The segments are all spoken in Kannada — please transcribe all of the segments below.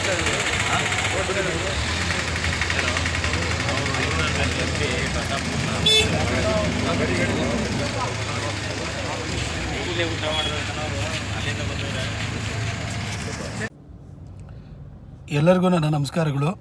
ಇಲ್ಲೇ ಊಟ ಮಾಡಿದ್ರೆ ಅಲ್ಲಿಂದ ಬಂದಿದ್ದಾರೆ ಎಲ್ಲರಿಗೂ ನನ್ನ ನಮಸ್ಕಾರಗಳು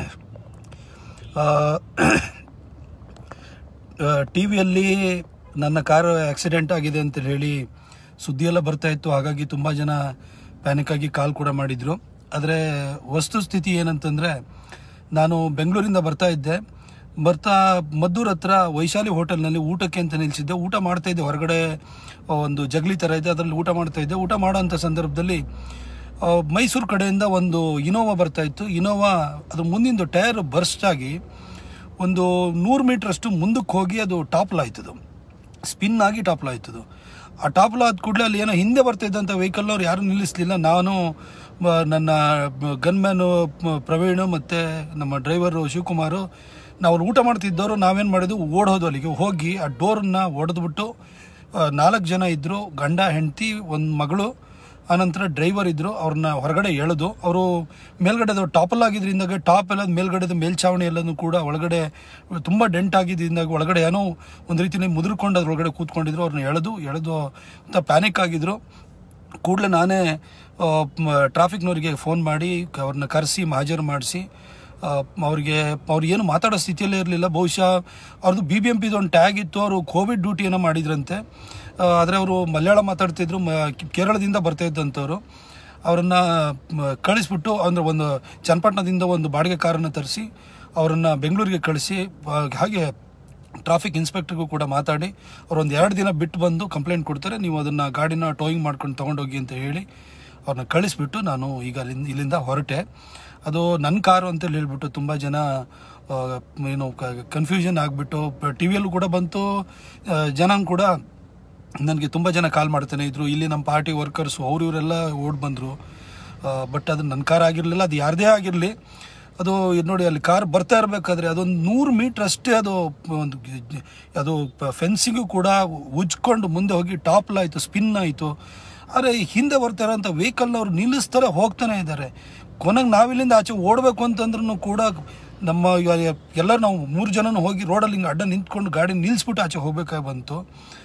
ಟಿ ವಿಯಲ್ಲಿ ನನ್ನ ಕಾರು ಆಕ್ಸಿಡೆಂಟ್ ಆಗಿದೆ ಅಂತ ಹೇಳಿ ಸುದ್ದಿಯೆಲ್ಲ ಬರ್ತಾ ಇತ್ತು ಹಾಗಾಗಿ ತುಂಬ ಜನ ಪ್ಯಾನಿಕ್ ಆಗಿ ಕಾಲ್ ಕೂಡ ಮಾಡಿದರು ಆದರೆ ವಸ್ತುಸ್ಥಿತಿ ಏನಂತಂದರೆ ನಾನು ಬೆಂಗಳೂರಿಂದ ಬರ್ತಾ ಇದ್ದೆ ಬರ್ತಾ ಮದ್ದೂರ್ ಹತ್ರ ವೈಶಾಲಿ ಹೋಟೆಲ್ನಲ್ಲಿ ಊಟಕ್ಕೆ ಅಂತ ನಿಲ್ಲಿಸಿದ್ದೆ ಊಟ ಮಾಡ್ತಾ ಇದ್ದೆ ಹೊರಗಡೆ ಒಂದು ಜಗಲಿ ಥರ ಇದೆ ಅದರಲ್ಲಿ ಊಟ ಮಾಡ್ತಾ ಇದ್ದೆ ಊಟ ಮಾಡೋಂಥ ಸಂದರ್ಭದಲ್ಲಿ ಆ, ಮೈಸೂರು ಕಡೆಯಿಂದ ಒಂದು ಇನೋವಾ ಬರ್ತಾ ಇತ್ತು ಇನೋವಾ ಅದು ಮುಂದಿಂದು ಟೈರ್ ಬರ್ಸ್ಟ್ ಆಗಿ ಒಂದು ನೂರು ಮೀಟ್ರಷ್ಟು ಮುಂದಕ್ಕೆ ಹೋಗಿ ಅದು ಟಾಪ್ಲ್ ಆಯ್ತದು ಸ್ಪಿನ್ ಆಗಿ ಟಾಪ್ಲ್ ಆಯ್ತದು ಆ ಟಾಪ್ಲ್ ಆದ ಕೂಡಲೇ ಅಲ್ಲಿ ಏನೋ ಹಿಂದೆ ಬರ್ತಾ ಇದ್ದಂಥ ವೆಹಿಕಲ್ನವ್ರು ಯಾರೂ ನಿಲ್ಲಿಸಲಿಲ್ಲ ನಾನು ಮ, ನನ್ನ ಗನ್ಮ್ಯಾನು ಪ್ರವೀಣ್ ಮತ್ತು ನಮ್ಮ ಡ್ರೈವರು ಶಿವಕುಮಾರು ನಾವು ಅಲ್ಲಿ ಊಟ ಮಾಡ್ತಿದ್ದವರು ನಾವೇನು ಮಾಡಿದ್ವು ಓಡೋದು ಅಲ್ಲಿಗೆ ಹೋಗಿ ಆ ಡೋರನ್ನ ಒಡೆದ್ಬಿಟ್ಟು ನಾಲ್ಕು ಜನ ಇದ್ದರು ಗಂಡ ಹೆಂಡತಿ ಒಂದು ಮಗಳು ಆನಂತರ ಡ್ರೈವರ್ ಇದ್ದರು ಅವ್ರನ್ನ ಹೊರಗಡೆ ಎಳೆದು ಅವರು ಮೇಲ್ಗಡೆ ಟಾಪಲ್ ಆಗಿದ್ರಿಂದಾಗ ಟಾಪ್ ಎಲ್ಲ ಮೇಲ್ಗಡೆದ ಮೇಲ್ಛಾವಣಿ ಎಲ್ಲನೂ ಕೂಡ ಒಳಗಡೆ ತುಂಬ ಡೆಂಟ್ ಆಗಿದ್ದಿಂದಾಗ ಒಳಗಡೆ ಏನೋ ಒಂದು ರೀತಿಯಲ್ಲಿ ಮುದುರ್ಕೊಂಡು ಅದ್ರೊಳಗಡೆ ಕೂತ್ಕೊಂಡಿದ್ರು ಅವ್ರನ್ನ ಎಳೆದು ಎಳೆದು ಅಂತ ಪ್ಯಾನಿಕ್ ಆಗಿದ್ರು ಕೂಡಲೇ ನಾನೇ ಟ್ರಾಫಿಕ್ನವರಿಗೆ ಫೋನ್ ಮಾಡಿ ಅವ್ರನ್ನ ಕರೆಸಿ ಹಾಜರು ಮಾಡಿಸಿ ಅವ್ರಿಗೆ ಅವ್ರು ಏನು ಮಾತಾಡೋ ಸ್ಥಿತಿಯಲ್ಲೇ ಇರಲಿಲ್ಲ ಬಹುಶಃ ಅವ್ರದ್ದು ಬಿ ಬಿ ಎಂ ಪಿದು ಒಂದು ಟ್ಯಾಗ್ ಇತ್ತು ಅವರು ಕೋವಿಡ್ ಡ್ಯೂಟಿಯನ್ನು ಮಾಡಿದ್ರಂತೆ ಆದರೆ ಅವರು ಮಲಯಾಳ ಮಾತಾಡ್ತಿದ್ರು ಮ ಕೇರಳದಿಂದ ಬರ್ತಾ ಇದ್ದಂಥವ್ರು ಅವರನ್ನು ಕಳಿಸ್ಬಿಟ್ಟು ಅಂದರೆ ಒಂದು ಚನ್ನಪಟ್ಟಣದಿಂದ ಒಂದು ಬಾಡಿಗೆ ಕಾರನ್ನು ತರಿಸಿ ಅವರನ್ನು ಬೆಂಗಳೂರಿಗೆ ಕಳಿಸಿ ಆ, ಹಾಗೆ ಟ್ರಾಫಿಕ್ ಇನ್ಸ್ಪೆಕ್ಟರ್ಗೂ ಕೂಡ ಮಾತಾಡಿ ಅವ್ರು ಒಂದು ಎರಡು ದಿನ ಬಿಟ್ಟು ಬಂದು ಕಂಪ್ಲೇಂಟ್ ಕೊಡ್ತಾರೆ ನೀವು ಅದನ್ನು ಗಾಡಿನ ಟೋಯಿಂಗ್ ಮಾಡ್ಕೊಂಡು ತೊಗೊಂಡೋಗಿ ಅಂತ ಹೇಳಿ ಅವ್ರನ್ನ ಕಳಿಸ್ಬಿಟ್ಟು ನಾನು ಈಗ ಅಲ್ಲಿಂದ ಇಲ್ಲಿಂದ ಹೊರಟೆ ಅದು ನನ್ನ ಕಾರು ಅಂತೇಳಿ ಹೇಳ್ಬಿಟ್ಟು ತುಂಬ ಜನ ಆ, ಏನು ಕನ್ಫ್ಯೂಷನ್ ಆಗಿಬಿಟ್ಟು ಟಿ ವಿಯಲ್ಲೂ ಕೂಡ ಬಂತು ಆ, ಜನ ಕೂಡ ನನಗೆ ತುಂಬ ಜನ ಕಾಲ್ ಮಾಡ್ತಾನೆ ಇದ್ರು ಇಲ್ಲಿ ನಮ್ಮ ಪಾರ್ಟಿ ವರ್ಕರ್ಸು ಅವ್ರು ಇವರೆಲ್ಲ ಓಡ್ ಬಂದರು ಬಟ್ ಅದು ನನ್ನ ಕಾರ್ ಆಗಿರಲಿಲ್ಲ ಅದು ಯಾರದೇ ಆಗಿರಲಿ ಅದು ಇದು ನೋಡಿ ಅಲ್ಲಿ ಕಾರ್ ಬರ್ತಾ ಇರಬೇಕಾದ್ರೆ ಅದೊಂದು ನೂರು ಮೀಟ್ರ್ ಅಷ್ಟೇ ಅದು ಒಂದು ಗಿ- ಅದು ಫೆನ್ಸಿಂಗು ಕೂಡ ಉಜ್ಕೊಂಡು ಮುಂದೆ ಹೋಗಿ ಟಾಪ್ಲ್ ಆಯಿತು ಸ್ಪಿನ್ ಆಯಿತು ಆದರೆ ಹಿಂದೆ ಬರ್ತಾ ಇರೋಂಥ ವೆಹಿಕಲ್ನವ್ರು ನಿಲ್ಲಿಸ್ತಾರೆ ಹೋಗ್ತಾನೆ ಇದ್ದಾರೆ ಕೊನೆಗೆ ನಾವಿಲ್ಲಿಂದ ಆಚೆ ಓಡಬೇಕು ಅಂತಂದ್ರೂ ಕೂಡ ನಮ್ಮ ಇವಾಗ ಎಲ್ಲರೂ ನಾವು ಮೂರು ಜನನೂ ಹೋಗಿ ರೋಡಲ್ಲಿ ಹಿಂಗೆ ಅಡ್ಡ ನಿಂತ್ಕೊಂಡು ಗಾಡಿ ನಿಲ್ಲಿಸ್ಬಿಟ್ಟು ಆಚೆ ಹೋಗ್ಬೇಕಾಗಿ ಬಂತು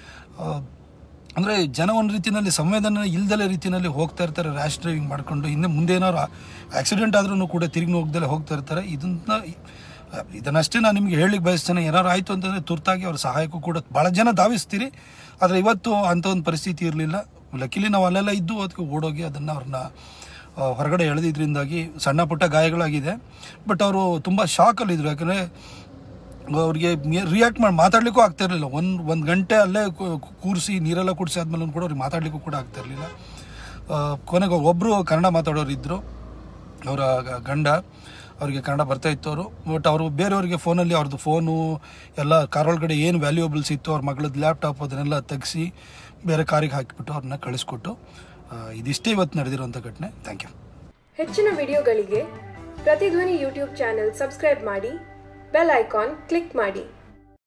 ಅಂದರೆ ಜನ ಒಂದು ರೀತಿಯಲ್ಲಿ ಸಂವೇದನೆ ಇಲ್ದಲೆ ರೀತಿಯಲ್ಲಿ ಹೋಗ್ತಾ ಇರ್ತಾರೆ ರ್ಯಾಶ್ ಡ್ರೈವಿಂಗ್ ಮಾಡ್ಕೊಂಡು ಹಿಂದೆ ಮುಂದೆ ಏನಾದ್ರು ಆಕ್ಸಿಡೆಂಟ್ ಆದ್ರೂ ಕೂಡ ತಿರುಗಿ ಹೋಗ್ದಲೆ ಹೋಗ್ತಾ ಇರ್ತಾರೆ ಇದನ್ನ ಇದನ್ನಷ್ಟೇ ನಾನು ನಿಮಗೆ ಹೇಳಿಕ್ಕೆ ಬಯಸ್ತೇನೆ ಏನಾದ್ರು ಆಯಿತು ಅಂತಂದರೆ ತುರ್ತಾಗಿ ಅವ್ರ ಸಹಾಯಕ್ಕೂ ಕೂಡ ಭಾಳ ಜನ ಧಾವಿಸ್ತೀರಿ ಆದರೆ ಇವತ್ತು ಅಂಥ ಒಂದು ಪರಿಸ್ಥಿತಿ ಇರಲಿಲ್ಲ ಲಕ್ಕಿಲಿ ನಾವು ಅಲ್ಲೆಲ್ಲ ಇದ್ದು ಅದಕ್ಕೆ ಓಡೋಗಿ ಅದನ್ನು ಅವ್ರನ್ನ ಆ, ಹೊರಗಡೆ ಎಳೆದಿದ್ರಿಂದಾಗಿ ಸಣ್ಣ ಪುಟ್ಟ ಗಾಯಗಳಾಗಿದೆ ಬಟ್ ಅವರು ತುಂಬ ಶಾಕಲ್ಲಿದ್ದರು ಯಾಕಂದರೆ ಅವ್ರಿಗೆ ರಿಯಾಕ್ಟ್ ಮಾಡಿ ಮಾತಾಡ್ಲಿಕ್ಕೂ ಆಗ್ತಾ ಇರಲಿಲ್ಲ ಒಂದು ಒಂದು ಗಂಟೆ ಅಲ್ಲೇ ಕೂರಿಸಿ ನೀರೆಲ್ಲ ಕುಡಿಸಿ ಆದ್ಮೇಲೆ ಕೂಡ ಅವ್ರಿಗೆ ಮಾತಾಡ್ಲಿಕ್ಕೂ ಕೂಡ ಆಗ್ತಾ ಇರಲಿಲ್ಲ ಕೊನೆಗೆ ಒಬ್ಬರು ಕನ್ನಡ ಮಾತಾಡೋರು ಇದ್ದರು ಅವರ ಗ- ಗಂಡ ಅವರಿಗೆ ಕನ್ನಡ ಬರ್ತಾ ಇತ್ತು ಅವರು ಬಟ್ ಅವರು ಬೇರೆಯವರಿಗೆ ಫೋನಲ್ಲಿ ಅವ್ರದ್ದು ಫೋನು ಎಲ್ಲ ಕಾರ್ ಒಳಗಡೆ ಏನು ವ್ಯಾಲ್ಯೂಯಬಲ್ಸ್ ಇತ್ತು ಅವ್ರ ಮಗಳದ್ದು ಲ್ಯಾಪ್ಟಾಪ್ ಅದನ್ನೆಲ್ಲ ತೆಗೆಸಿ ಬೇರೆ ಕಾರಿಗೆ ಹಾಕಿಬಿಟ್ಟು ಅವ್ರನ್ನ ಕಳಿಸ್ಕೊಟ್ಟು ಆ, ಇದಿಷ್ಟೇ ಇವತ್ತು ನಡೆದಿರುವಂಥ ಘಟನೆ ಥ್ಯಾಂಕ್ ಯು ಹೆಚ್ಚಿನ ವಿಡಿಯೋಗಳಿಗೆ ಪ್ರತಿಧ್ವನಿ ಯೂಟ್ಯೂಬ್ ಚಾನೆಲ್ ಸಬ್ಸ್ಕ್ರೈಬ್ ಮಾಡಿ ಬೆಲ್ ಐಕಾನ್ ಕ್ಲಿಕ್ ಮಾಡಿ